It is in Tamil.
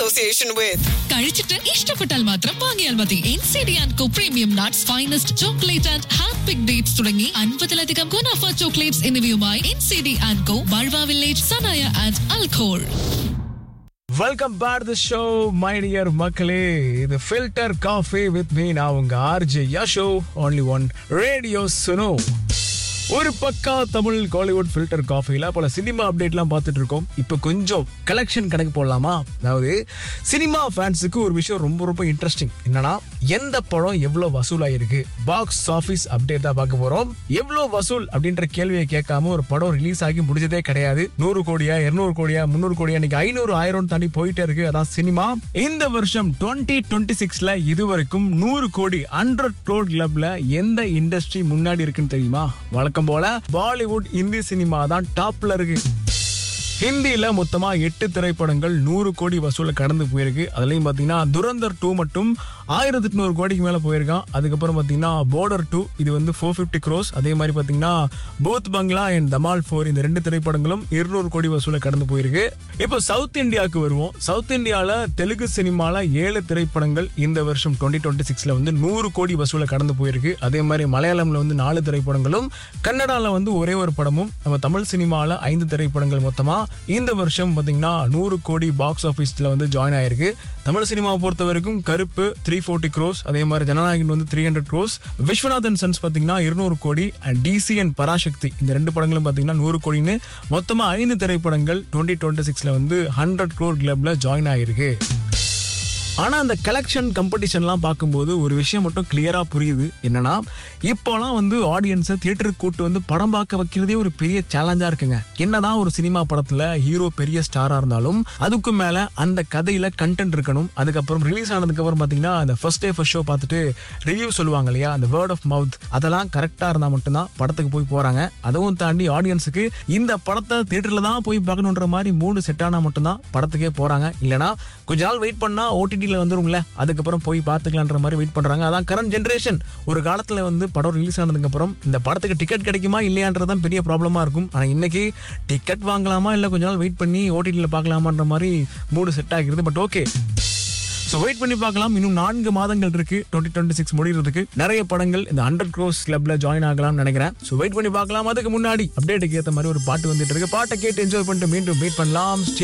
association with. കഴിച്ചിട്ട് ഇഷ്ടപ്പെട്ടാൽ മാത്രം വാങ്ങിയാൽ മതി N C D and co premium nuts finest chocolate and hand pick dates തുടങ്ങി അൻപതിലധികം ഗുണാഫ ചോക്ലേറ്റ്സ് എന്നിവയുമായി N C D and co ബൾവ വില്ലേജ് സനായ ആൻഡ് അൽഖോൾ welcome back the show my dear மக்களே இது ஃபில்டர் காஃபி வித் மீ நான் உங்க RJ Yasho only one radio Suno ஒரு பக்கா தமிழ் காலிவுட் ஃபில்டர் காஃபில பல சினிமா அப்டேட்லாம் பார்த்துட்டு இருக்கோம் இப்போ கொஞ்சம் கலெக்ஷன் கணக்கு போடலாமா அதாவது சினிமா ஃபேன்ஸுக்கு ஒரு விஷயம் ரொம்ப ரொம்ப இன்ட்ரெஸ்டிங் என்னன்னா எந்த படம் எவ்வளோ வசூலாயிருக்கு பாக்ஸ் ஆஃபீஸ் அப்டேட் தான் பார்க்க போறோம் எவ்வளோ வசூல் அப்படின்ற கேள்வியை கேட்காம ஒரு படம் ரிலீஸ் ஆகி முடிஞ்சதே கிடையாது நூறு கோடியா இருநூறு கோடியா முந்நூறு கோடியா இன்னைக்கு ஐநூறு ஆயிரம் தாண்டி போயிட்டே இருக்கு அதான் சினிமா இந்த வருஷம் டுவெண்ட்டி டுவெண்ட்டி சிக்ஸ்ல இதுவரைக்கும் நூறு கோடி ஹண்ட்ரட் க்ரோட் கிளப்ல எந்த இண்டஸ்ட்ரி முன்னாடி இருக்குன்னு தெரியுமா வழக்கம் போல பாலிவுட் இந்தி சினிமா தான் டாப்ல இருக்கு ஹிந்தியில மொத்தமா எட்டு திரைப்படங்கள் நூறு கோடி வசூல கடந்து போயிருக்கு அதுலயும் பாத்தீங்கன்னா துரந்தர் டூ மட்டும் ஆயிரத்தி எட்நூறு கோடிக்கு மேல போயிருக்கான் அதுக்கப்புறம் பாத்தீங்கன்னா பார்டர் டூ இது வந்து ஃபோர் ஃபிஃப்டி க்ரோஸ் அதே மாதிரி பாத்தீங்கன்னா பூத் பங்களா அண்ட் தமால் ஃபோர் இந்த ரெண்டு திரைப்படங்களும் இருநூறு கோடி வசூல கடந்து போயிருக்கு இப்போ சவுத் இந்தியாவுக்கு வருவோம் சவுத் இந்தியால தெலுங்கு சினிமால ஏழு திரைப்படங்கள் இந்த வருஷம் டுவெண்ட்டி டுவெண்ட்டி சிக்ஸ்ல வந்து நூறு கோடி வசூல கடந்து போயிருக்கு அதே மாதிரி மலையாளம்ல வந்து நாலு திரைப்படங்களும் கன்னடால வந்து ஒரே ஒரு படமும் நம்ம தமிழ் சினிமால ஐந்து திரைப்படங்கள் மொத்தமா இந்த வருஷம் பாத்தீங்கன்னா நூறு கோடி பாக்ஸ் ஆஃபீஸ்ல வந்து ஜாயின் ஆயிருக்கு தமிழ் சினிமாவை பொறுத்த வரைக்கும் கருப்பு த்ரீ ஃபோர்ட்டி க்ரோஸ் அதே மாதிரி ஜனநாயகன் வந்து three hundred crores Viswanathan sons பாத்தீங்கன்னா இருநூறு கோடி அண்ட் டிசி அண்ட் பராசக்தி இந்த ரெண்டு படங்களும் பாத்தீங்கன்னா நூறு கோடின்னு மொத்தமா ஐந்து திரைப்படங்கள் டுவெண்ட்டி டுவெண்ட்டி சிக்ஸ்ல வந்து ஹண்ட்ரட் க்ரோர் கிளப்ல ஜாயின் ஆயிருக்கு ஆனா அந்த கலெக்ஷன் காம்படிஷன்லாம் பார்க்கும்போது ஒரு விஷயம் மட்டும் கிளியரா புரியுது என்னன்னா இப்போலாம் வந்து ஆடியன்ஸை தியேட்டருக்கு கூட்டு வந்து படம் பார்க்க வைக்கிறதே ஒரு பெரிய சேலஞ்சா இருக்குங்க என்னதான் ஒரு சினிமா படத்துல ஹீரோ பெரிய ஸ்டாரா இருந்தாலும் அதுக்கும் மேல அந்த கதையில கண்டென்ட் இருக்கணும் அதுக்கப்புறம் ரிலீஸ் ஆனதுக்கு அப்புறம் பாத்தீங்கன்னா அந்த ஃபர்ஸ்ட் டே ஃபர்ஸ்ட் ஷோ பார்த்துட்டு ரிவ்யூ சொல்லுவாங்க இல்லையா அந்த வேர்ட் ஆஃப் மவுத் அதெல்லாம் கரெக்டா இருந்தா மட்டும்தான் படத்துக்கு போய் போறாங்க அதுவும் தாண்டி ஆடியன்ஸுக்கு இந்த படத்தை தியேட்டர்ல தான் போய் பார்க்கணுன்ற மாதிரி மூணு செட் ஆனா மட்டும்தான் படத்துக்கே போறாங்க இல்லனா கொஞ்ச நாள் வெயிட் பண்ணா ஓடிடியில் வந்துருங்களே அதுக்கப்புறம் போய் பார்த்துக்கலான்ற மாதிரி வெயிட் பண்றாங்க அதான் கரண்ட் ஜென்ரேஷன் ஒரு காலத்துல வந்து படம் ரிலீஸ் ஆனதுக்கு அப்புறம் இந்த படத்துக்கு டிக்கெட் கிடைக்குமா இல்லையான்றதான் பெரிய ப்ராப்ளமா இருக்கும் ஆனா இன்னைக்கு டிக்கெட் வாங்கலாமா இல்ல கொஞ்ச நாள் வெயிட் பண்ணி ஓடிடியில் பார்க்கலாமான்ற மாதிரி மூடு செட் ஆகிறது பட் ஓகே ஸோ வெயிட் பண்ணி பார்க்கலாம் இன்னும் நான்கு மாதங்கள் இருக்கு டுவெண்ட்டி டுவெண்ட்டி சிக்ஸ் முடிகிறதுக்கு நிறைய படங்கள் இந்த ஹண்ட்ரட் க்ரோஸ் கிளப்ல ஜாயின் ஆகலாம்னு நினைக்கிறேன் ஸோ வெயிட் பண்ணி பார்க்கலாம் அதுக்கு முன்னாடி அப்டேட்டுக்கு ஏற்ற மாதிரி ஒரு பாட்டு வந்துட்டு இருக்கு பாட்டை கேட்டு என்ஜாய் பண்ணிட்டு மீண்டும் மீட் பண்ணலாம் Stay